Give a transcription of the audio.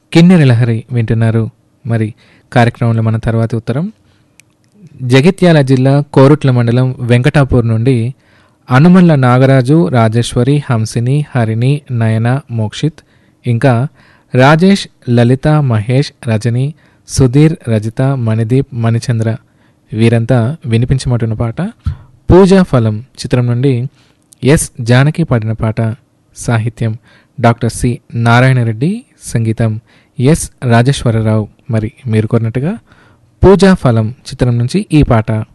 కిన్నెర లహరి వింటున్నారు మరి కార్యక్రమంలో మన తర్వాత ఉత్తరం జగిత్యాల జిల్లా కోరుట్ల మండలం వెంకటాపూర్ నుండి అనుమల్ల నాగరాజు రాజేశ్వరి హంసిని హరిణి నయన మోక్షిత్ ఇంకా రాజేష్ లలిత మహేష్ రజని సుధీర్ రజిత మణిదీప్ మణిచంద్ర వీరంతా వినిపించమంటున్న పాట పూజా ఫలం చిత్రం నుండి ఎస్ జానకి పాడిన పాట సాహిత్యం డాక్టర్ సి నారాయణరెడ్డి సంగీతం ఎస్ రాజేశ్వరరావు మరి మీరు కోరినట్టుగా పూజా ఫలం చిత్రం నుంచి ఈ పాట